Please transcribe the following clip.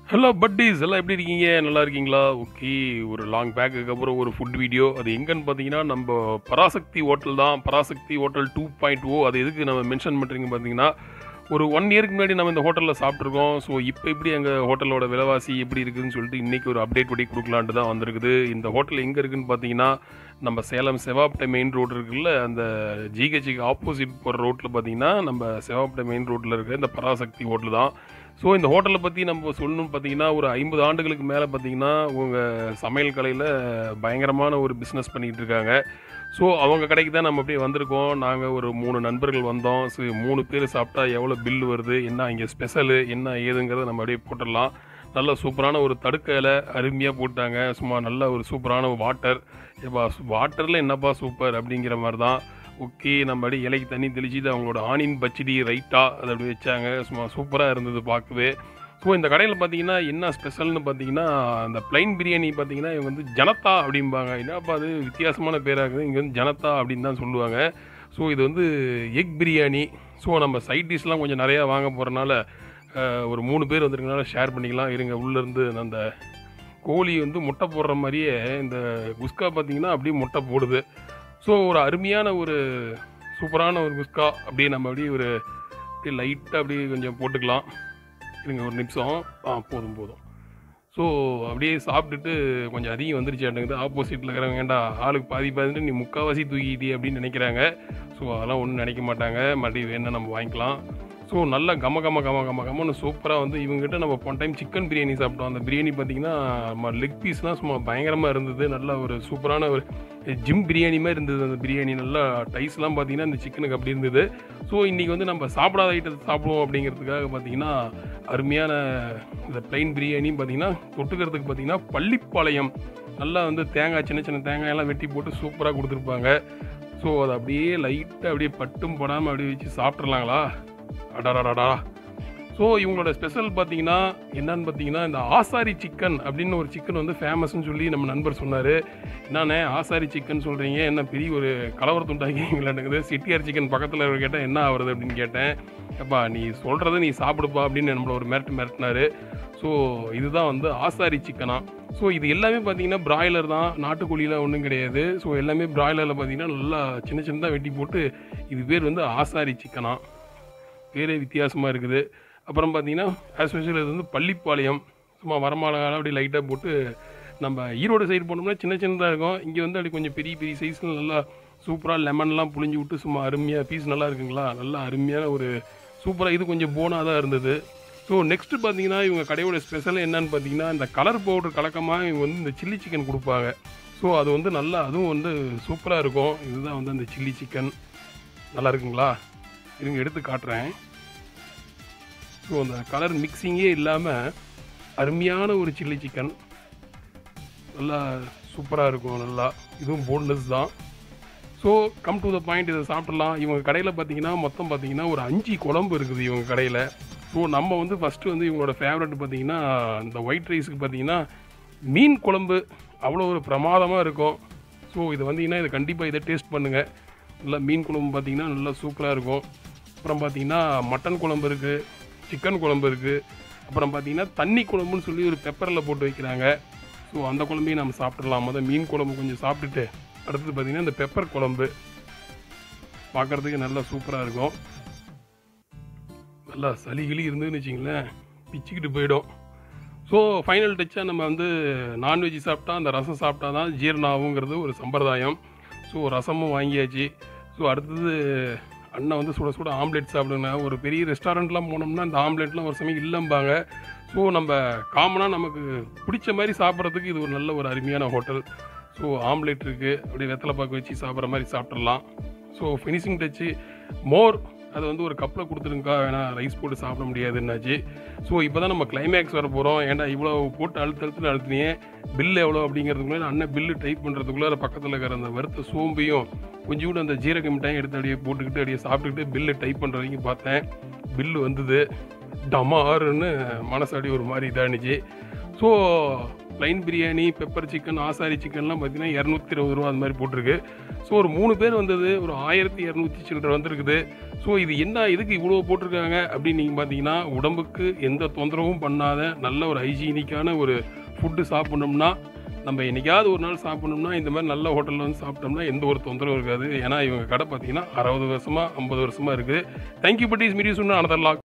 hello buddies எல்லாம் எப்படி இருக்கீங்க நல்லா இருக்கீங்களா ஓகே ஒரு லாங் பேக்குக்கு அப்புறம் ஒரு ஃபுட் வீடியோ அது எங்கன்னு பார்த்தீங்கன்னா நம்ம பராசக்தி ஹோட்டல் தான் Parasakthi hotel two point O அது எதுக்கு நம்ம மென்ஷன் பண்ணுறீங்க பார்த்தீங்கன்னா ஒரு ஒன் இயருக்கு முன்னாடி நம்ம இந்த ஹோட்டலில் சாப்பிட்ருக்கோம் ஸோ இப்போ எப்படி எங்கள் ஹோட்டலோட விலைவாசி எப்படி இருக்குதுன்னு சொல்லிட்டு இன்றைக்கி ஒரு அப்டேட் படி கொடுக்கலான்ட்டு தான் வந்திருக்குது இந்த ஹோட்டல் எங்கே இருக்குதுன்னு பார்த்தீங்கன்னா நம்ம சேலம் செவாப்டை மெயின் ரோடு இருக்குல்ல அந்த ஜிஹெச்சுக்கு ஆப்போசிட் போகிற ரோட்டில் பார்த்தீங்கன்னா நம்ம செவாப்டை மெயின் ரோட்டில் இருக்க இந்த பராசக்தி ஹோட்டல் தான் ஸோ இந்த ஹோட்டலை பற்றி நம்ம சொல்லணும்னு பார்த்தீங்கன்னா ஒரு ஐம்பது ஆண்டுகளுக்கு மேலே பார்த்தீங்கன்னா உங்கள் சமையல் கலையில் பயங்கரமான ஒரு பிஸ்னஸ் பண்ணிகிட்டு இருக்காங்க ஸோ அவங்க கடைக்கு தான் நம்ம அப்படியே வந்திருக்கோம் நாங்கள் ஒரு மூணு நண்பர்கள் வந்தோம் ஸோ மூணு பேர் சாப்பிட்டா எவ்வளோ பில் வருது என்ன இங்கே ஸ்பெஷலு என்ன ஏதுங்கிறத நம்ம அப்படியே போட்டுடலாம் நல்ல சூப்பரான ஒரு தடுக்கையில் அருமையாக போட்டாங்க சும்மா நல்ல ஒரு சூப்பரான வாட்டர் ஏப்பா வாட்டரில் என்னப்பா சூப்பர் அப்படிங்கிற மாதிரி தான் ஓகே நம்ம அப்படியே இலைக்கு தண்ணி தெளிச்சுட்டு அவங்களோட ஆனின் பச்சடி ரைட்டாக அதை அப்படி வச்சாங்க சும்மா சூப்பராக இருந்தது பார்க்கவே ஸோ இந்த கடையில் பார்த்தீங்கன்னா என்ன ஸ்பெஷல்னு பார்த்தீங்கன்னா அந்த பிளைன் பிரியாணி பார்த்தீங்கன்னா இவங்க வந்து ஜனதா அப்படிம்பாங்க என்னப்பா அது வித்தியாசமான பேராக இருக்குது இங்கே வந்து ஜனதா அப்படின்னு தான் சொல்லுவாங்க ஸோ இது வந்து எக் பிரியாணி ஸோ நம்ம சைட் டிஷ்லாம் கொஞ்சம் நிறையா வாங்க போகிறனால ஒரு மூணு பேர் வந்திருக்கனால ஷேர் பண்ணிக்கலாம் இருங்க உள்ளேருந்து அந்த கோழி வந்து முட்டை போடுற மாதிரியே இந்த குஸ்கா பார்த்தீங்கன்னா அப்படியே முட்டை போடுது ஸோ ஒரு அருமையான ஒரு சூப்பரான ஒரு குஸ்கா அப்படியே நம்ம அப்படியே ஒரு அப்படியே லைட்டாக அப்படியே கொஞ்சம் போட்டுக்கலாம் இருங்க ஒரு நிமிஷம் ஆ போதும் போதும் ஸோ அப்படியே சாப்பிட்டுட்டு கொஞ்சம் அதிகம் வந்துருச்சாட்டுங்குது ஆப்போசிட்டில் இருக்கிறவங்க ஏன்டா ஆளுக்கு பாதி பாதிட்டு நீ முக்கால்வாசி தூக்கிட்டே அப்படின்னு நினைக்கிறாங்க ஸோ அதெல்லாம் ஒன்றும் நினைக்க மாட்டாங்க மறுபடியும் வேணால் நம்ம வாங்கிக்கலாம் ஸோ நல்லா கம கம கம கம கமன்னு சூப்பராக வந்து இவங்ககிட்ட நம்ம போன டைம் சிக்கன் பிரியாணி சாப்பிட்டோம் அந்த பிரியாணி பார்த்தீங்கன்னா நம்ம லெக் பீஸ்லாம் சும்மா பயங்கரமாக இருந்தது நல்லா ஒரு சூப்பரான ஒரு ஜிம் பிரியாணி மாதிரி இருந்தது அந்த பிரியாணி நல்லா டைஸ்லாம் பார்த்தீங்கன்னா இந்த சிக்கனுக்கு அப்படி இருந்தது ஸோ இன்றைக்கி வந்து நம்ம சாப்பிடாத ஐட்டத்தை சாப்பிடுவோம் அப்படிங்கிறதுக்காக பார்த்தீங்கன்னா அருமையான இந்த பிளைன் பிரியாணி பார்த்தீங்கன்னா தொட்டுக்கிறதுக்கு பார்த்தீங்கன்னா பள்ளிப்பாளையம் நல்லா வந்து தேங்காய் சின்ன சின்ன தேங்காயெல்லாம் வெட்டி போட்டு சூப்பராக கொடுத்துருப்பாங்க ஸோ அதை அப்படியே லைட்டாக அப்படியே பட்டும் படாமல் அப்படியே வச்சு சாப்பிட்றலாங்களா அடாடாடா ஸோ இவங்களோட ஸ்பெஷல் பார்த்தீங்கன்னா என்னன்னு பார்த்தீங்கன்னா இந்த ஆசாரி சிக்கன் அப்படின்னு ஒரு சிக்கன் வந்து ஃபேமஸ்னு சொல்லி நம்ம நண்பர் சொன்னார் என்னண்ணே ஆசாரி சிக்கன் சொல்கிறீங்க என்ன பெரிய ஒரு கலவரத்து உண்டாக்கிங்களாட்டுங்குது சிட்டியார் சிக்கன் பக்கத்தில் கேட்டால் என்ன ஆகுறது அப்படின்னு கேட்டேன் அப்பா நீ சொல்கிறத நீ சாப்பிடுப்பா அப்படின்னு நம்மளை ஒரு மிரட்டு மிரட்டினார் ஸோ இதுதான் வந்து ஆசாரி சிக்கனா ஸோ இது எல்லாமே பார்த்தீங்கன்னா பிராய்லர் தான் நாட்டுக்கோழியில் ஒன்றும் கிடையாது ஸோ எல்லாமே பிராய்லரில் பார்த்தீங்கன்னா நல்லா சின்ன சின்னதாக வெட்டி போட்டு இது பேர் வந்து ஆசாரி சிக்கனா பேரே வித்தியாசமாக இருக்குது அப்புறம் பார்த்தீங்கன்னா ஆஸ் ஸ்பெஷல் இது வந்து பள்ளிப்பாளையம் சும்மா வரமாலகால அப்படி லைட்டாக போட்டு நம்ம ஈரோடு சைடு போனோம்னா சின்ன சின்னதாக இருக்கும் இங்கே வந்து அப்படி கொஞ்சம் பெரிய பெரிய சைஸில் நல்லா சூப்பராக லெமன்லாம் புழிஞ்சு விட்டு சும்மா அருமையாக பீஸ் நல்லா இருக்குங்களா நல்லா அருமையான ஒரு சூப்பராக இது கொஞ்சம் போனாக தான் இருந்தது ஸோ நெக்ஸ்ட்டு பார்த்தீங்கன்னா இவங்க கடையோட ஸ்பெஷல் என்னன்னு பார்த்தீங்கன்னா இந்த கலர் பவுடர் கலக்கமாக இவங்க வந்து இந்த சில்லி சிக்கன் கொடுப்பாங்க ஸோ அது வந்து நல்லா அதுவும் வந்து சூப்பராக இருக்கும் இதுதான் வந்து அந்த சில்லி சிக்கன் நல்லா இருக்குங்களா இருங்க எடுத்து காட்டுறேன் ஸோ அந்த கலர் மிக்சிங்கே இல்லாமல் அருமையான ஒரு சில்லி சிக்கன் நல்லா சூப்பராக இருக்கும் நல்லா இதுவும் போன்லெஸ் தான் so come to the point இதை சாப்பிட்றலாம் இவங்க கடையில் பார்த்தீங்கன்னா மொத்தம் பார்த்தீங்கன்னா ஒரு அஞ்சு குழம்பு இருக்குது இவங்க கடையில் ஸோ நம்ம வந்து ஃபஸ்ட்டு வந்து இவங்களோட ஃபேவரட் பார்த்தீங்கன்னா இந்த ஒயிட் ரைஸுக்கு பார்த்தீங்கன்னா மீன் குழம்பு அவ்வளோ ஒரு பிரமாதமாக இருக்கும் ஸோ இது வந்தீங்கன்னா இதை கண்டிப்பாக இதை டேஸ்ட் பண்ணுங்கள் நல்லா மீன் குழம்பு பார்த்தீங்கன்னா நல்லா சூப்பராக இருக்கும் அப்புறம் பார்த்தீங்கன்னா மட்டன் குழம்பு இருக்குது சிக்கன் குழம்பு இருக்குது அப்புறம் பார்த்தீங்கன்னா தண்ணி குழம்புன்னு சொல்லி ஒரு பெப்பரில் போட்டு வைக்கிறாங்க ஸோ அந்த குழம்பையும் நம்ம சாப்பிட்றலாம் முதல் மீன் குழம்பு கொஞ்சம் சாப்பிட்டுட்டு அடுத்தது பார்த்தீங்கன்னா இந்த பெப்பர் குழம்பு பார்க்குறதுக்கு நல்லா சூப்பராக இருக்கும் நல்லா சளி கிளி இருந்ததுன்னு வச்சிங்களேன் பிச்சுக்கிட்டு போயிடும் ஸோ ஃபைனல் டச்சாக நம்ம வந்து நான்வெஜ் சாப்பிட்டா அந்த ரசம் சாப்பிட்டா தான் ஜீரணம் ஆகுங்கிறது ஒரு சம்பிரதாயம் ஸோ ரசமும் வாங்கியாச்சு ஸோ அடுத்தது அண்ணன் வந்து சுட சுட ஆம்லெட் சாப்பிடுங்க ஒரு பெரிய ரெஸ்டாரண்ட்லாம் போனோம்னா இந்த ஆம்லெட்லாம் ஒரு சமயம் இல்லைம்பாங்க ஸோ நம்ம காமனாக நமக்கு பிடிச்ச மாதிரி சாப்பிட்றதுக்கு இது ஒரு நல்ல ஒரு அருமையான ஹோட்டல் ஸோ ஆம்லெட் இருக்குது அப்படியே வெத்தலை பாக்கு வச்சு சாப்பிட்ற மாதிரி சாப்பிட்றலாம் ஸோ ஃபினிஷிங் டச்சு மோர் அதை வந்து ஒரு கப்பில் கொடுத்துருங்கக்கா வேணா ரைஸ் போட்டு சாப்பிட முடியாதுன்னாச்சு ஸோ இப்போ தான் நம்ம கிளைமேக்ஸ் வர போகிறோம் ஏன்டா இவ்வளோ போட்டு அழுத்து அழுத்து அழுத்தினியே பில் எவ்வளோ அப்படிங்கிறதுக்குள்ளே அண்ணன் பில்லு டைப் பண்ணுறதுக்குள்ளே பக்கத்தில் இருக்கிற அந்த வறுத்த சோம்பையும் கொஞ்சம் கூட அந்த ஜீரக மிட்டாயும் எடுத்து அப்படியே போட்டுக்கிட்டு அப்படியே சாப்பிட்டுக்கிட்டு பில்லு டைப் பண்ணுற வரைக்கும் பார்த்தேன் பில்லு வந்தது டமாருன்னு மனசு அப்படியே ஒரு மாதிரி இதாகிடுச்சு so plain biryani pepper chicken ஆசாரி சிக்கன்லாம் பார்த்தீங்கன்னா இரநூத்தி இருபது ரூபா அந்த மாதிரி போட்டிருக்கு ஸோ ஒரு மூணு பேர் வந்தது ஒரு ஆயிரத்தி இரநூத்தி சில்லற வந்திருக்குது ஸோ இது என்ன இதுக்கு இவ்வளோ போட்டிருக்காங்க அப்படின்னு நீங்கள் பார்த்தீங்கன்னா உடம்புக்கு எந்த தொந்தரவும் பண்ணாத நல்ல ஒரு ஹைஜீனிக்கான ஒரு ஃபுட்டு சாப்பிட்ணும்னா நம்ம என்னைக்காவது ஒரு நாள் சாப்பிட்ணும்னா இந்த மாதிரி நல்ல ஹோட்டலில் வந்து சாப்பிட்டோம்னா எந்த ஒரு தொந்தரவும் இருக்காது ஏன்னா இவங்க கடை பார்த்தீங்கன்னா அறுபது வருஷமாக ஐம்பது வருஷமாக இருக்குது தேங்க்யூ பட்டீஸ் மீடியா சொன்னால் அனதர் லாக்